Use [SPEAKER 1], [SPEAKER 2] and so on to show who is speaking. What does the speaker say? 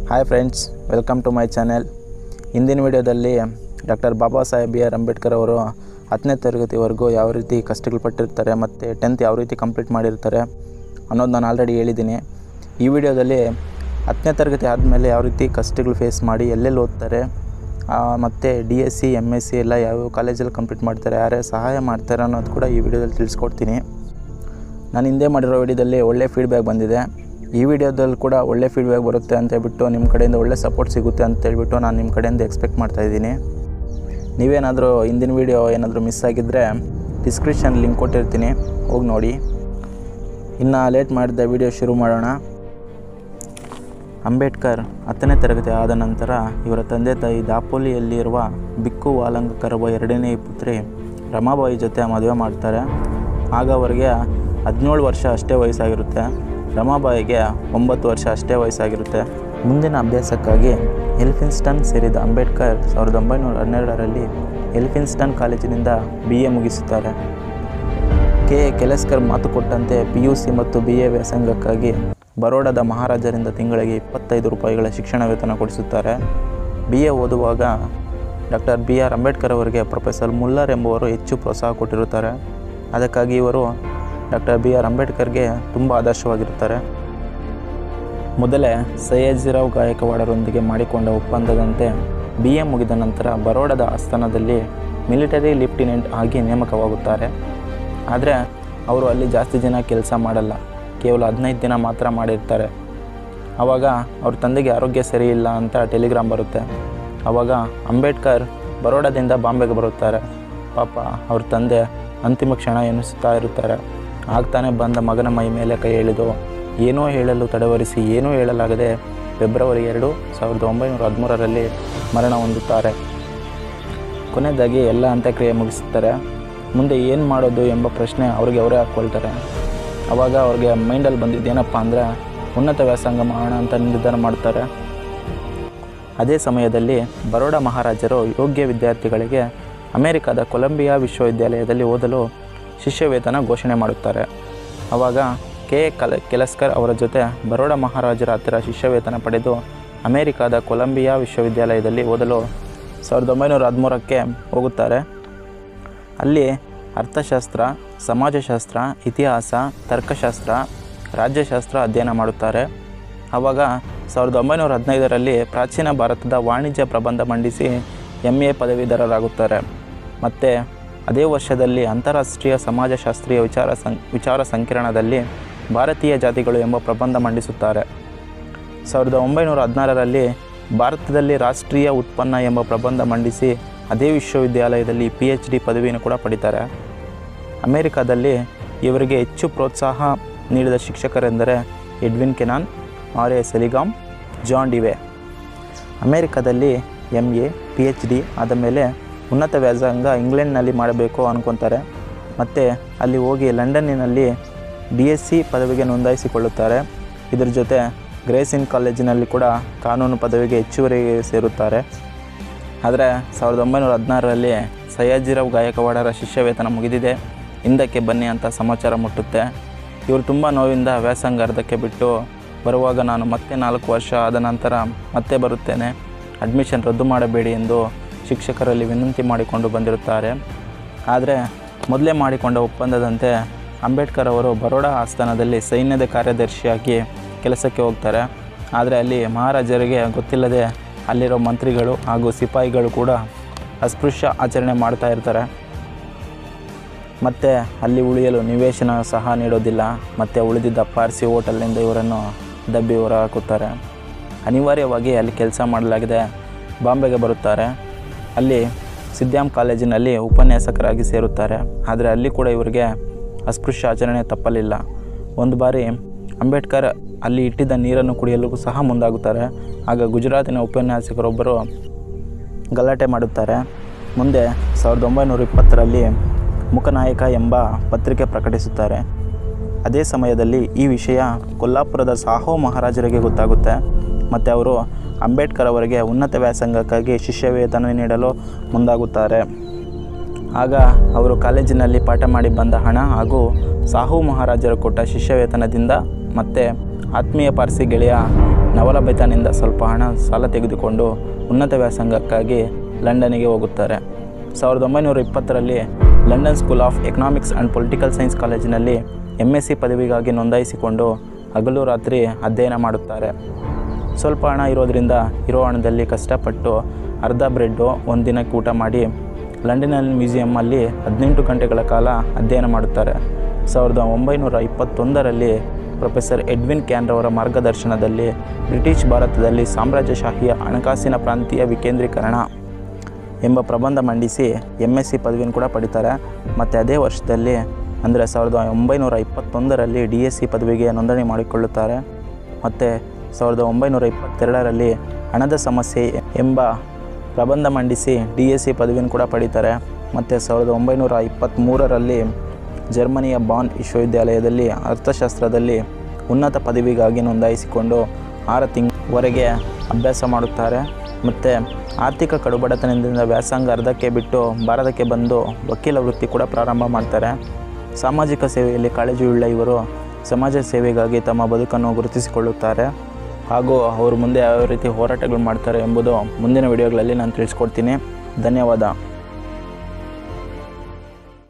[SPEAKER 1] hi friends welcome to my channel ಇಂದಿನ ವಿಡಿಯೋದಲ್ಲಿ doctor Baba Saheb B R Ambedkar ಅವರು ಹತ್ತನೇ ತರಗತಿವರೆಗೂ ಯಾವ ರೀತಿ ಕಷ್ಟಗಳು ಪಟ್ಟಿರ್ತಾರೆ ಮತ್ತು ಟೆಂತ್ ಯಾವ ರೀತಿ ಕಂಪ್ಲೀಟ್ ಮಾಡಿರ್ತಾರೆ ಅನ್ನೋದು ನಾನು ಆಲ್ರೆಡಿ ಹೇಳಿದ್ದೀನಿ ಈ ವಿಡಿಯೋದಲ್ಲಿ ಹತ್ತನೇ ತರಗತಿ ಆದಮೇಲೆ ಯಾವ ರೀತಿ ಕಷ್ಟಗಳು ಫೇಸ್ ಮಾಡಿ ಎಲ್ಲೆಲ್ಲಿ ಓದ್ತಾರೆ ಮತ್ತು D S C M S C ಎಲ್ಲ ಯಾವ್ಯಾವ ಕಾಲೇಜಲ್ಲಿ ಕಂಪ್ಲೀಟ್ ಮಾಡ್ತಾರೆ ಯಾರ್ಯಾರು ಸಹಾಯ ಮಾಡ್ತಾರೆ ಅನ್ನೋದು ಕೂಡ ಈ ವಿಡಿಯೋದಲ್ಲಿ ತಿಳಿಸ್ಕೊಡ್ತೀನಿ ನಾನು ಹಿಂದೆ ಮಾಡಿರೋ ವಿಡಿಯೋದಲ್ಲಿ ಒಳ್ಳೆ ಫೀಡ್ಬ್ಯಾಕ್ ಬಂದಿದೆ ಈ ವಿಡಿಯೋದಲ್ಲಿ ಕೂಡ ಒಳ್ಳೆ ಫೀಡ್ಬ್ಯಾಕ್ ಬರುತ್ತೆ ಅಂತ ಹೇಳ್ಬಿಟ್ಟು ನಿಮ್ಮ ಕಡೆಯಿಂದ ಒಳ್ಳೆ ಸಪೋರ್ಟ್ ಸಿಗುತ್ತೆ ಅಂತ ಹೇಳ್ಬಿಟ್ಟು ನಾನು ನಿಮ್ಮ ಕಡೆಯಿಂದ ಎಕ್ಸ್ಪೆಕ್ಟ್ ಮಾಡ್ತಾಯಿದ್ದೀನಿ ನೀವೇನಾದರೂ ಹಿಂದಿನ ವೀಡಿಯೋ ಏನಾದರೂ ಮಿಸ್ ಆಗಿದ್ದರೆ ಡಿಸ್ಕ್ರಿಪ್ಷನ್ ಲಿಂಕ್ ಕೊಟ್ಟಿರ್ತೀನಿ ಹೋಗಿ ನೋಡಿ ಇನ್ನು ಲೇಟ್ ಮಾಡಿದ ವಿಡಿಯೋ ಶುರು ಮಾಡೋಣ ಅಂಬೇಡ್ಕರ್ ಹತ್ತನೇ ತರಗತಿ ಆದ ನಂತರ ಇವರ ತಂದೆ ತಾಯಿ ದಾಪೋಲಿಯಲ್ಲಿರುವ ಬಿಕ್ಕು ವಾಲಂಗಕರವ ಎರಡನೇ ಪುತ್ರಿ ರಮಾಬಾಯಿ ಜೊತೆ ಮದುವೆ ಮಾಡ್ತಾರೆ ಆಗ ಅವರಿಗೆ ಹದಿನೇಳು ವರ್ಷ ಅಷ್ಟೇ ವಯಸ್ಸಾಗಿರುತ್ತೆ ರಮಾಬಾಯಿಗೆ ಒಂಬತ್ತು ವರ್ಷ ಅಷ್ಟೇ ವಯಸ್ಸಾಗಿರುತ್ತೆ ಮುಂದಿನ ಅಭ್ಯಾಸಕ್ಕಾಗಿ ಎಲ್ಫಿನ್ಸ್ಟನ್ ಸೇರಿದ ಅಂಬೇಡ್ಕರ್ ಸಾವಿರದ ಒಂಬೈನೂರ ಹನ್ನೆರಡರಲ್ಲಿ ಎಲ್ಫಿನ್ಸ್ಟನ್ ಕಾಲೇಜಿನಿಂದ ಬಿ ಎ ಮುಗಿಸುತ್ತಾರೆ ಕೆ ಎ ಕೆಲಸ್ಕರ್ ಮಾತು ಕೊಟ್ಟಂತೆ ಪಿ ಯು ಸಿ ಮತ್ತು ಬಿ ಎ ವ್ಯಾಸಂಗಕ್ಕಾಗಿ ಬರೋಡಾದ ಮಹಾರಾಜರಿಂದ ತಿಂಗಳಿಗೆ ಇಪ್ಪತ್ತೈದು ರೂಪಾಯಿಗಳ ಶಿಕ್ಷಣ ವೇತನ ಕೊಡಿಸುತ್ತಾರೆ ಬಿ ಎ ಓದುವಾಗ ಡಾಕ್ಟರ್ ಬಿ ಆರ್ ಅಂಬೇಡ್ಕರ್ ಅವರಿಗೆ ಪ್ರೊಫೆಸರ್ ಮುಲ್ಲರ್ ಎಂಬುವರು ಹೆಚ್ಚು ಪ್ರೋತ್ಸಾಹ ಕೊಟ್ಟಿರುತ್ತಾರೆ ಅದಕ್ಕಾಗಿ ಇವರು ಡಾಕ್ಟರ್ ಬಿ ಆರ್ ಅಂಬೇಡ್ಕರ್ಗೆ ತುಂಬ ಆದರ್ಶವಾಗಿರುತ್ತಾರೆ ಮೊದಲೇ ಸಯ್ಯಜಿರಾವ್ ಗಾಯಕವಾಡರೊಂದಿಗೆ ಮಾಡಿಕೊಂಡ ಒಪ್ಪಂದದಂತೆ ಬಿ ಎ ಮುಗಿದ ನಂತರ ಬರೋಡದ ಆಸ್ಥಾನದಲ್ಲಿ ಮಿಲಿಟರಿ ಲೆಫ್ಟಿನೆಂಟ್ ಆಗಿ ನೇಮಕವಾಗುತ್ತಾರೆ ಆದರೆ ಅವರು ಅಲ್ಲಿ ಜಾಸ್ತಿ ದಿನ ಕೆಲಸ ಮಾಡಲ್ಲ ಕೇವಲ ಹದಿನೈದು ದಿನ ಮಾತ್ರ ಮಾಡಿರ್ತಾರೆ ಆವಾಗ ಅವ್ರ ತಂದೆಗೆ ಆರೋಗ್ಯ ಸರಿ ಇಲ್ಲ ಅಂತ ಟೆಲಿಗ್ರಾಮ್ ಬರುತ್ತೆ ಆವಾಗ ಅಂಬೇಡ್ಕರ್ ಬರೋಡಾದಿಂದ ಬಾಂಬೆಗೆ ಬರುತ್ತಾರೆ ಪಾಪ ಅವ್ರ ತಂದೆ ಅಂತಿಮ ಕ್ಷಣ ಎನಿಸುತ್ತಾ ಇರುತ್ತಾರೆ ಆಗ್ತಾನೆ ಬಂದ ಮಗನ ಮೈ ಮೇಲೆ ಕೈ ಎಳೆದು ಏನೋ ಹೇಳಲು ತಡವರಿಸಿ ಏನೂ ಹೇಳಲಾಗದೆ ಫೆಬ್ರವರಿ ಎರಡು ಸಾವಿರದ ಒಂಬೈನೂರ ಹದಿಮೂರರಲ್ಲಿ ಮರಣ ಹೊಂದುತ್ತಾರೆ ಕೊನೆಯದಾಗಿ ಎಲ್ಲ ಅಂತ್ಯಕ್ರಿಯೆ ಮುಗಿಸುತ್ತಾರೆ ಮುಂದೆ ಏನು ಮಾಡೋದು ಎಂಬ ಪ್ರಶ್ನೆ ಅವ್ರಿಗೆ ಅವರೇ ಹಾಕ್ಕೊಳ್ತಾರೆ ಆವಾಗ ಅವ್ರಿಗೆ ಮೈಂಡಲ್ಲಿ ಬಂದಿದ್ದು ಏನಪ್ಪ ಅಂದರೆ ಉನ್ನತ ವ್ಯಾಸಂಗ ಮಾಡೋಣ ಅಂತ ನಿರ್ಧಾರ ಮಾಡ್ತಾರೆ ಅದೇ ಸಮಯದಲ್ಲಿ ಬರೋಡಾ ಮಹಾರಾಜರು ಯೋಗ್ಯ ವಿದ್ಯಾರ್ಥಿಗಳಿಗೆ ಅಮೆರಿಕದ ಕೊಲಂಬಿಯಾ ವಿಶ್ವವಿದ್ಯಾಲಯದಲ್ಲಿ ಓದಲು ಶಿಷ್ಯ ವೇತನ ಘೋಷಣೆ ಮಾಡುತ್ತಾರೆ ಆವಾಗ ಕೆ ಎ ಕಲ ಕೆಲಸ್ಕರ್ ಅವರ ಜೊತೆ ಬರೋಡಾ ಮಹಾರಾಜರ ಹತ್ತಿರ ಶಿಷ್ಯ ವೇತನ ಪಡೆದು ಅಮೆರಿಕದ ಕೊಲಂಬಿಯಾ ವಿಶ್ವವಿದ್ಯಾಲಯದಲ್ಲಿ ಓದಲು ಸಾವಿರದ ಒಂಬೈನೂರ ಹದಿಮೂರಕ್ಕೆ ಹೋಗುತ್ತಾರೆ ಅಲ್ಲಿ ಅರ್ಥಶಾಸ್ತ್ರ ಸಮಾಜಶಾಸ್ತ್ರ ಇತಿಹಾಸ ತರ್ಕಶಾಸ್ತ್ರ ರಾಜ್ಯಶಾಸ್ತ್ರ ಅಧ್ಯಯನ ಮಾಡುತ್ತಾರೆ ಆವಾಗ ಸಾವಿರದ ಒಂಬೈನೂರ ಹದಿನೈದರಲ್ಲಿ ಪ್ರಾಚೀನ ಭಾರತದ ವಾಣಿಜ್ಯ ಪ್ರಬಂಧ ಮಂಡಿಸಿ ಎಮ್ ಎ ಪದವೀಧರರಾಗುತ್ತಾರೆ ಮತ್ತು ಅದೇ ವರ್ಷದಲ್ಲಿ ಅಂತಾರಾಷ್ಟ್ರೀಯ ಸಮಾಜಶಾಸ್ತ್ರೀಯ ವಿಚಾರ ಸಂ ವಿಚಾರ ಸಂಕಿರಣದಲ್ಲಿ ಭಾರತೀಯ ಜಾತಿಗಳು ಎಂಬ ಪ್ರಬಂಧ ಮಂಡಿಸುತ್ತಾರೆ ಸಾವಿರದ ಒಂಬೈನೂರ ಹದಿನಾರರಲ್ಲಿ ಭಾರತದಲ್ಲಿ ರಾಷ್ಟ್ರೀಯ ಉತ್ಪನ್ನ ಎಂಬ ಪ್ರಬಂಧ ಮಂಡಿಸಿ ಅದೇ ವಿಶ್ವವಿದ್ಯಾಲಯದಲ್ಲಿ ಪಿ ಎಚ್ ಡಿ ಪದವಿಯನ್ನು ಕೂಡ ಪಡಿತಾರೆ ಅಮೆರಿಕದಲ್ಲಿ ಇವರಿಗೆ ಹೆಚ್ಚು ಪ್ರೋತ್ಸಾಹ ನೀಡಿದ ಶಿಕ್ಷಕರೆಂದರೆ Edwin Cannan R A Seligman John Dewey ಅಮೆರಿಕದಲ್ಲಿ M A P H D ಆದ ಮೇಲೆ ಉನ್ನತ ವ್ಯಾಸಂಗ ಇಂಗ್ಲೆಂಡ್ನಲ್ಲಿ ಮಾಡಬೇಕು ಅಂದ್ಕೊತಾರೆ ಮತ್ತು ಅಲ್ಲಿ ಹೋಗಿ ಲಂಡನ್ನಿನಲ್ಲಿ ಬಿ ಎಸ್ ಸಿ ಪದವಿಗೆ ನೋಂದಾಯಿಸಿಕೊಳ್ಳುತ್ತಾರೆ ಇದರ ಜೊತೆ ಗ್ರೇಸಿನ್ ಕಾಲೇಜಿನಲ್ಲಿ ಕೂಡ ಕಾನೂನು ಪದವಿಗೆ ಹೆಚ್ಚುವರಿ ಸೇರುತ್ತಾರೆ ಆದರೆ ಸಾವಿರದ ಒಂಬೈನೂರ ಹದಿನಾರರಲ್ಲಿ ಸಯ್ಯಾಜಿರಾವ್ ಗಾಯಕವಾಡರ ಶಿಷ್ಯ ವೇತನ ಮುಗಿದಿದೆ ಹಿಂದಕ್ಕೆ ಬನ್ನಿ ಅಂತ ಸಮಾಚಾರ ಮುಟ್ಟುತ್ತೆ ಇವರು ತುಂಬ ನೋವಿಂದ ವ್ಯಾಸಂಗ ಅರ್ಧಕ್ಕೆ ಬಿಟ್ಟು ಬರುವಾಗ ನಾನು ಮತ್ತೆ ನಾಲ್ಕು ವರ್ಷ ಆದ ನಂತರ ಮತ್ತೆ ಬರುತ್ತೇನೆ ಅಡ್ಮಿಷನ್ ರದ್ದು ಮಾಡಬೇಡಿ ಎಂದು ಶಿಕ್ಷಕರಲ್ಲಿ ವಿನಂತಿ ಮಾಡಿಕೊಂಡು ಬಂದಿರುತ್ತಾರೆ ಆದರೆ ಮೊದಲೇ ಮಾಡಿಕೊಂಡ ಒಪ್ಪಂದದಂತೆ ಅಂಬೇಡ್ಕರ್ ಅವರು ಬರೋಡಾ ಆಸ್ಥಾನದಲ್ಲಿ ಸೈನ್ಯದ ಕಾರ್ಯದರ್ಶಿಯಾಗಿ ಕೆಲಸಕ್ಕೆ ಹೋಗ್ತಾರೆ ಆದರೆ ಅಲ್ಲಿ ಮಹಾರಾಜರಿಗೆ ಗೊತ್ತಿಲ್ಲದೆ ಅಲ್ಲಿರೋ ಮಂತ್ರಿಗಳು ಹಾಗೂ ಸಿಪಾಯಿಗಳು ಕೂಡ ಅಸ್ಪೃಶ್ಯ ಆಚರಣೆ ಮಾಡ್ತಾ ಇರ್ತಾರೆ ಮತ್ತು ಅಲ್ಲಿ ಉಳಿಯಲು ನಿವೇಶನ ಸಹ ನೀಡೋದಿಲ್ಲ ಮತ್ತು ಉಳಿದಿದ್ದ ಪಾರ್ಸಿ ಹೋಟೆಲ್ನಿಂದ ಇವರನ್ನು ದಬ್ಬಿ ಹೊರ ಹಾಕುತ್ತಾರೆ ಅನಿವಾರ್ಯವಾಗಿ ಅಲ್ಲಿ ಕೆಲಸ ಮಾಡಲಾಗಿದೆ ಬಾಂಬೆಗೆ ಬರುತ್ತಾರೆ ಅಲ್ಲಿ ಸಿದ್ಧಾಮ್ ಕಾಲೇಜಿನಲ್ಲಿ ಉಪನ್ಯಾಸಕರಾಗಿ ಸೇರುತ್ತಾರೆ ಆದರೆ ಅಲ್ಲಿ ಕೂಡ ಇವರಿಗೆ ಅಸ್ಪೃಶ್ಯ ಆಚರಣೆ ತಪ್ಪಲಿಲ್ಲ ಒಂದು ಬಾರಿ ಅಂಬೇಡ್ಕರ್ ಅಲ್ಲಿ ಇಟ್ಟಿದ್ದ ನೀರನ್ನು ಕುಡಿಯಲು ಸಹ ಮುಂದಾಗುತ್ತಾರೆ ಆಗ ಗುಜರಾತಿನ ಉಪನ್ಯಾಸಕರೊಬ್ಬರು ಗಲಾಟೆ ಮಾಡುತ್ತಾರೆ ಮುಂದೆ ಸಾವಿರದ ಒಂಬೈನೂರ ಇಪ್ಪತ್ತರಲ್ಲಿ ಮುಖನಾಯಕ ಎಂಬ ಪತ್ರಿಕೆ ಪ್ರಕಟಿಸುತ್ತಾರೆ ಅದೇ ಸಮಯದಲ್ಲಿ ಈ ವಿಷಯ ಕೊಲ್ಲಾಪುರದ ಸಾಹೋ ಮಹಾರಾಜರಿಗೆ ಗೊತ್ತಾಗುತ್ತೆ ಮತ್ತು ಅವರು ಅಂಬೇಡ್ಕರ್ ಅವರಿಗೆ ಉನ್ನತ ವ್ಯಾಸಂಗಕ್ಕಾಗಿ ಶಿಷ್ಯ ವೇತನ ನೀಡಲು ಮುಂದಾಗುತ್ತಾರೆ ಆಗ ಅವರು ಕಾಲೇಜಿನಲ್ಲಿ ಪಾಠ ಮಾಡಿ ಬಂದ ಹಣ ಹಾಗೂ ಸಾಹು ಮಹಾರಾಜರು ಕೊಟ್ಟ ಶಿಷ್ಯ ವೇತನದಿಂದ ಮತ್ತು ಆತ್ಮೀಯ ಪಾರ್ಸಿ ಗೆಳೆಯ ನವಲಬೆತಾನಿಂದ ಸ್ವಲ್ಪ ಹಣ ಸಾಲ ತೆಗೆದುಕೊಂಡು ಉನ್ನತ ವ್ಯಾಸಂಗಕ್ಕಾಗಿ ಲಂಡನ್ನಿಗೆ ಹೋಗುತ್ತಾರೆ ಸಾವಿರದ ಒಂಬೈನೂರ ಇಪ್ಪತ್ತರಲ್ಲಿ London School of Economics and Political Science ಕಾಲೇಜಿನಲ್ಲಿ ಎಮ್ ಎಸ್ ಸಿ ಪದವಿಗಾಗಿ ನೋಂದಾಯಿಸಿಕೊಂಡು ಹಗಲು ರಾತ್ರಿ ಅಧ್ಯಯನ ಮಾಡುತ್ತಾರೆ ಸ್ವಲ್ಪ ಹಣ ಇರೋದರಿಂದ ಇರೋ ಹಣದಲ್ಲಿ ಕಷ್ಟಪಟ್ಟು ಅರ್ಧ ಬ್ರೆಡ್ಡು ಒಂದು ದಿನಕ್ಕೆ ಊಟ ಮಾಡಿ ಲಂಡನ್ನಲ್ಲಿ ಮ್ಯೂಸಿಯಮ್ಮಲ್ಲಿ ಹದಿನೆಂಟು ಗಂಟೆಗಳ ಕಾಲ ಅಧ್ಯಯನ ಮಾಡುತ್ತಾರೆ ಸಾವಿರದ ಒಂಬೈನೂರ ಇಪ್ಪತ್ತೊಂದರಲ್ಲಿ ಪ್ರೊಫೆಸರ್ ಎಡ್ವಿನ್ ಕ್ಯಾನ್ರವರ ಮಾರ್ಗದರ್ಶನದಲ್ಲಿ ಬ್ರಿಟಿಷ್ ಭಾರತದಲ್ಲಿ ಸಾಮ್ರಾಜ್ಯಶಾಹಿಯ ಹಣಕಾಸಿನ ಪ್ರಾಂತೀಯ ವಿಕೇಂದ್ರೀಕರಣ ಎಂಬ ಪ್ರಬಂಧ ಮಂಡಿಸಿ ಎಮ್ ಎಸ್ ಸಿ ಪದವಿಯನ್ನು ಕೂಡ ಪಡಿತಾರೆ ಮತ್ತು ಅದೇ ವರ್ಷದಲ್ಲಿ ಅಂದರೆ ಸಾವಿರದ ಒಂಬೈನೂರ ಇಪ್ಪತ್ತೊಂದರಲ್ಲಿ ಡಿ ಎಸ್ ಸಿ ಪದವಿಗೆ ನೋಂದಣಿ ಮಾಡಿಕೊಳ್ಳುತ್ತಾರೆ ಮತ್ತು ಸಾವಿರದ ಒಂಬೈನೂರ ಇಪ್ಪತ್ತೆರಡರಲ್ಲಿ ಹಣದ ಸಮಸ್ಯೆ ಎಂಬ ಪ್ರಬಂಧ ಮಂಡಿಸಿ ಡಿ ಎಸ್ ಸಿ ಪದವಿಯನ್ನು ಕೂಡ ಪಡೀತಾರೆ ಮತ್ತು ಸಾವಿರದ ಒಂಬೈನೂರ ಇಪ್ಪತ್ತ್ಮೂರರಲ್ಲಿ ಜರ್ಮನಿಯ ಬಾನ್ ವಿಶ್ವವಿದ್ಯಾಲಯದಲ್ಲಿ ಅರ್ಥಶಾಸ್ತ್ರದಲ್ಲಿ ಉನ್ನತ ಪದವಿಗಾಗಿ ನೋಂದಾಯಿಸಿಕೊಂಡು ಆರು ತಿಂಗಳವರೆಗೆ ಅಭ್ಯಾಸ ಮಾಡುತ್ತಾರೆ ಮತ್ತು ಆರ್ಥಿಕ ಕಡುಬಡತನದಿಂದ ವ್ಯಾಸಂಗ ಅರ್ಧಕ್ಕೆ ಬಿಟ್ಟು ಭಾರತಕ್ಕೆ ಬಂದು ವಕೀಲ ವೃತ್ತಿ ಕೂಡ ಪ್ರಾರಂಭ ಮಾಡ್ತಾರೆ ಸಾಮಾಜಿಕ ಸೇವೆಯಲ್ಲಿ ಕಾಳಜಿಯುಳ್ಳ ಇವರು ಸಮಾಜ ಸೇವೆಗಾಗಿ ತಮ್ಮ ಬದುಕನ್ನು ಗುರುತಿಸಿಕೊಳ್ಳುತ್ತಾರೆ ಹಾಗೂ ಅವರು ಮುಂದೆ ಯಾವ ರೀತಿ ಹೋರಾಟಗಳು ಮಾಡ್ತಾರೆ ಎಂಬುದು ಮುಂದಿನ ವಿಡಿಯೋಗಳಲ್ಲಿ ನಾನು ತಿಳಿಸ್ಕೊಡ್ತೀನಿ ಧನ್ಯವಾದ